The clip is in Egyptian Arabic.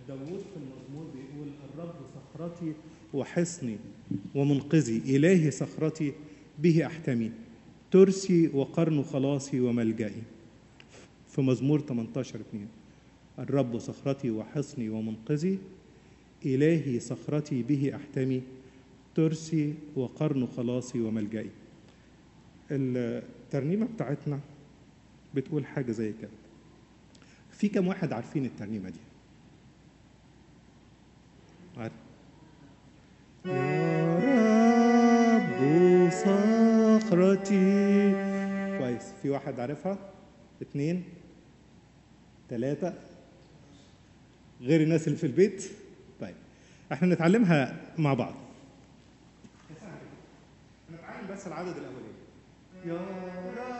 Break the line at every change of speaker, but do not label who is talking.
داوود في المزمور بيقول الرب صخرتي وحصني ومنقذي إلهي صخرتي به أحتمي ترسي وقرن خلاصي وملجئي في مزمور 18 2 الرب صخرتي وحصني ومنقذي إلهي صخرتي به أحتمي ترسي وقرن خلاصي وملجئي الترنيمة بتاعتنا بتقول حاجة زي كده في كم واحد عارفين الترنيمة دي عارف يا رب صخرتي كويس في واحد عارفها اتنين تلاتة غير الناس اللي في البيت طيب احنا نتعلمها مع بعض نتعلم بس العدد الاولاني يا رب